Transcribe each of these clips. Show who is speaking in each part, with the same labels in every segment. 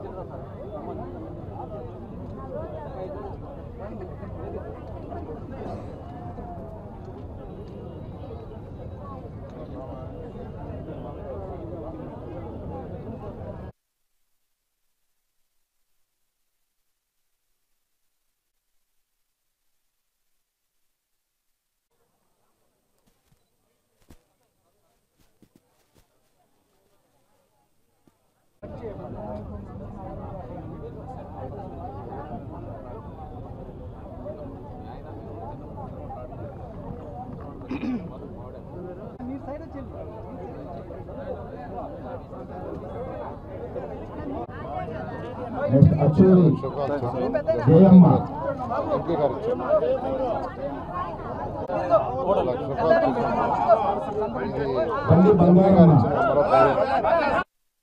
Speaker 1: Next అచ్చూరి Jayamma
Speaker 2: MP గారు లక్ష రూపాయలు తీసుకున్నాం. ఇది
Speaker 1: బండి
Speaker 2: ఎంపీ గారు
Speaker 1: బంగారమ్మ
Speaker 2: ఇచ్చిన నెంబర్ ఆఫ్ డైరెక్ట్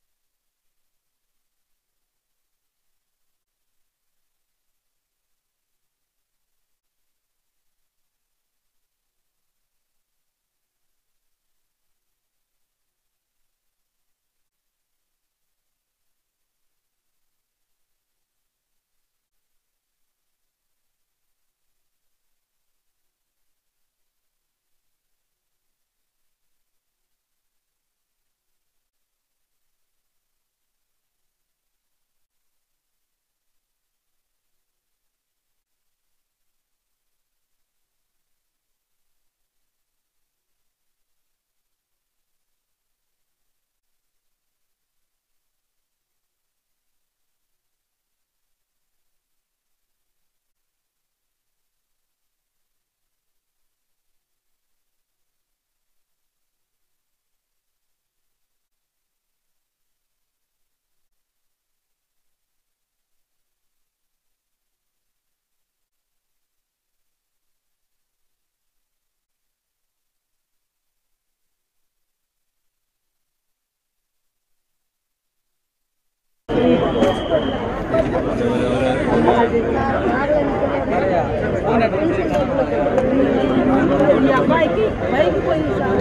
Speaker 3: ఈ అబ్బాయికి బైక్ పోయింది సార్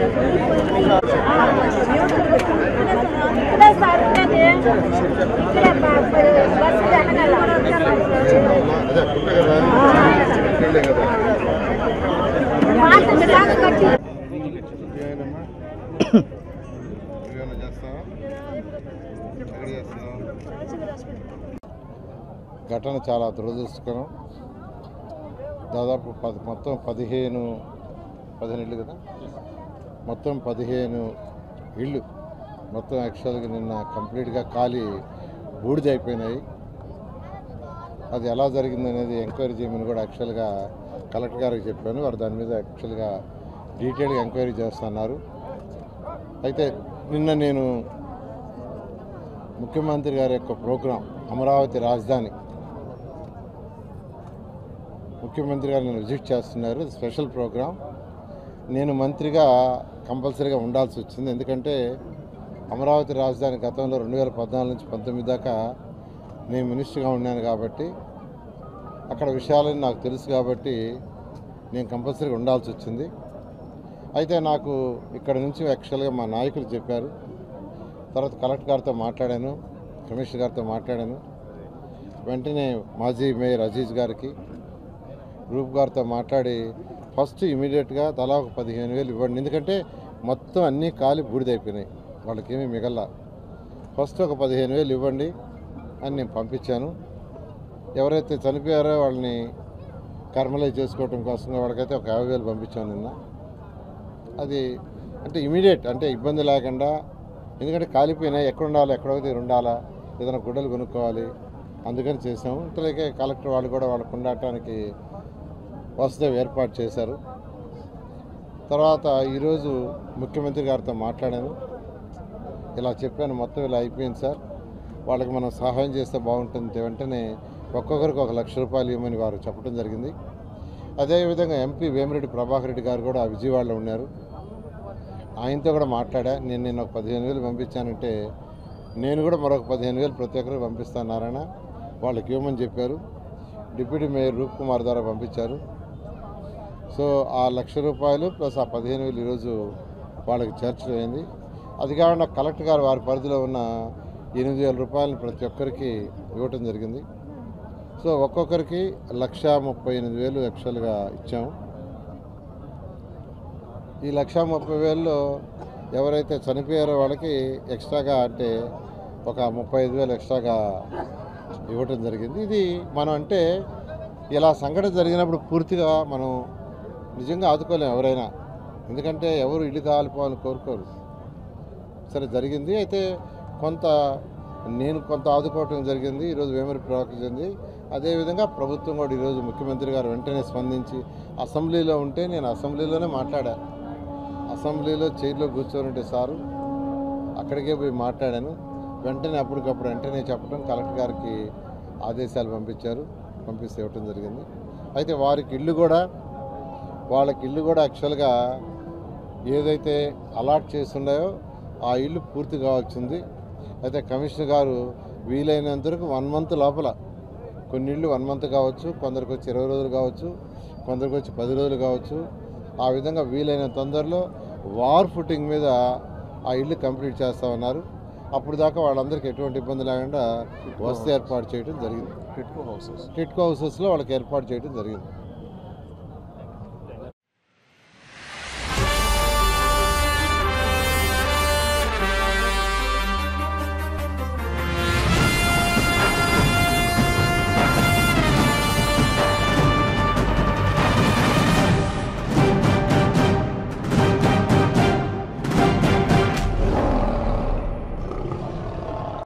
Speaker 3: ఇక్కడే సార్ ఉన్నది ఇక్కడే బస్సు వెనకాల
Speaker 2: అదే పుట్ట కదా ఇక్కడే కదా
Speaker 3: మాట దాకా కట్టి
Speaker 2: ఏమైందమ్మా? నువ్వేమైనా చేస్తావా ఎక్కడ చేస్తున్నావు ఘటన చాలా దురదృష్టకరం దాదాపు పది మొత్తం పదిహేను పదిహేను ఇళ్ళు కదా మొత్తం పదిహేను ఇళ్ళు మొత్తం యాక్చువల్గా నిన్న కంప్లీట్గా ఖాళీ బూడిద అయిపోయినాయి అది ఎలా జరిగింది అనేది ఎంక్వైరీ చేయమని కూడా యాక్చువల్గా కలెక్టర్ గారికి చెప్పాను వారు దాని మీద యాక్చువల్గా డీటెయిల్గా ఎంక్వైరీ చేస్తున్నారు అయితే నిన్న నేను ముఖ్యమంత్రి గారి యొక్క ప్రోగ్రాం అమరావతి రాజధాని ముఖ్యమంత్రి గారు నేను విజిట్ చేస్తున్నారు ఇది స్పెషల్ ప్రోగ్రాం నేను మంత్రిగా కంపల్సరీగా ఉండాల్సి వచ్చింది ఎందుకంటే అమరావతి రాజధాని గతంలో రెండు వేల పద్నాలుగు నుంచి పంతొమ్మిది దాకా నేను మినిస్టర్గా ఉన్నాను కాబట్టి అక్కడ విషయాలని నాకు తెలుసు కాబట్టి నేను కంపల్సరీగా ఉండాల్సి వచ్చింది అయితే నాకు ఇక్కడ నుంచి యాక్చువల్గా మా నాయకులు చెప్పారు తర్వాత కలెక్టర్ గారితో మాట్లాడాను కమిషనర్ గారితో మాట్లాడాను వెంటనే మాజీ మేయర్ అజీజ్ గారికి రూప్ గారితో మాట్లాడి ఫస్ట్ ఇమీడియట్గా తలా ఒక పదిహేను వేలు ఇవ్వండి ఎందుకంటే మొత్తం అన్నీ కాలి బూడిదైపోయినాయి వాళ్ళకేమీ మిగల ఫస్ట్ ఒక పదిహేను వేలు ఇవ్వండి అని నేను పంపించాను ఎవరైతే చనిపోయారో వాళ్ళని కర్మలై చేసుకోవటం కోసం వాళ్ళకైతే ఒక యాభై వేలు పంపించాను నిన్న అది అంటే ఇమీడియట్ అంటే ఇబ్బంది లేకుండా ఎందుకంటే కాలిపోయినాయి ఎక్కడ ఉండాలి ఎక్కడ ఒకటి ఉండాలా ఏదైనా గుడ్డలు కొనుక్కోవాలి అందుకని చేసాము ఇంతలోకే కలెక్టర్ వాళ్ళు కూడా వాళ్ళకు ఉండటానికి వసతి ఏర్పాటు చేశారు తర్వాత ఈరోజు ముఖ్యమంత్రి గారితో మాట్లాడాను ఇలా చెప్పాను మొత్తం ఇలా అయిపోయింది సార్ వాళ్ళకి మనం సహాయం చేస్తే బాగుంటుంది వెంటనే ఒక్కొక్కరికి ఒక లక్ష రూపాయలు ఇవ్వమని వారు చెప్పడం జరిగింది అదేవిధంగా ఎంపీ వేమిరెడ్డి ప్రభాకర్ రెడ్డి గారు కూడా విజయవాడలో ఉన్నారు ఆయనతో కూడా మాట్లాడా నేను నేను ఒక పదిహేను వేలు పంపించానంటే నేను కూడా మరొక పదిహేను వేలు ప్రతి ఒక్కరికి పంపిస్తాను నారాయణ వాళ్ళకి ఇవ్వమని చెప్పారు డిప్యూటీ మేయర్ రూప్ కుమార్ ద్వారా పంపించారు సో ఆ లక్ష రూపాయలు ప్లస్ ఆ పదిహేను వేలు ఈరోజు వాళ్ళకి చేర్చడం అయింది అది కాకుండా కలెక్టర్ గారు వారి పరిధిలో ఉన్న ఎనిమిది వేల రూపాయలు ప్రతి ఒక్కరికి ఇవ్వటం జరిగింది సో ఒక్కొక్కరికి లక్ష ముప్పై ఎనిమిది వేలు యాక్చువల్గా ఇచ్చాము ఈ లక్ష ముప్పై వేలలో ఎవరైతే చనిపోయారో వాళ్ళకి ఎక్స్ట్రాగా అంటే ఒక ముప్పై ఐదు వేలు ఎక్స్ట్రాగా ఇవ్వటం జరిగింది ఇది మనం అంటే ఇలా సంఘటన జరిగినప్పుడు పూర్తిగా మనం నిజంగా ఆదుకోలేము ఎవరైనా ఎందుకంటే ఎవరు ఇల్లు కాలిపోవాలని కోరుకోరు సరే జరిగింది అయితే కొంత నేను కొంత ఆదుకోవటం జరిగింది ఈరోజు వేమరి ప్రవర్తించింది అదేవిధంగా ప్రభుత్వం కూడా ఈరోజు ముఖ్యమంత్రి గారు వెంటనే స్పందించి అసెంబ్లీలో ఉంటే నేను అసెంబ్లీలోనే మాట్లాడా అసెంబ్లీలో చైర్లో కూర్చొని ఉంటే సారు అక్కడికే పోయి మాట్లాడాను వెంటనే అప్పటికప్పుడు వెంటనే చెప్పడం కలెక్టర్ గారికి ఆదేశాలు పంపించారు పంపిస్తే ఇవ్వటం జరిగింది అయితే వారికి ఇల్లు కూడా వాళ్ళకి ఇల్లు కూడా యాక్చువల్గా ఏదైతే అలాట్ చేస్తున్నాయో ఆ ఇల్లు పూర్తి కావాల్సింది అయితే కమిషనర్ గారు వీలైనంత వరకు వన్ మంత్ లోపల కొన్ని ఇళ్ళు వన్ మంత్ కావచ్చు కొందరికి వచ్చి ఇరవై రోజులు కావచ్చు కొందరికి వచ్చి పది రోజులు కావచ్చు ఆ విధంగా వీలైన తొందరలో వార్ ఫుటింగ్ మీద ఆ ఇల్లు కంప్లీట్ చేస్తామన్నారు అప్పుడు దాకా వాళ్ళందరికీ ఎటువంటి ఇబ్బంది లేకుండా వసతి ఏర్పాటు చేయడం జరిగింది
Speaker 4: టిట్కో హౌసెస్
Speaker 2: టిట్కో హౌసెస్లో వాళ్ళకి ఏర్పాటు చేయడం జరిగింది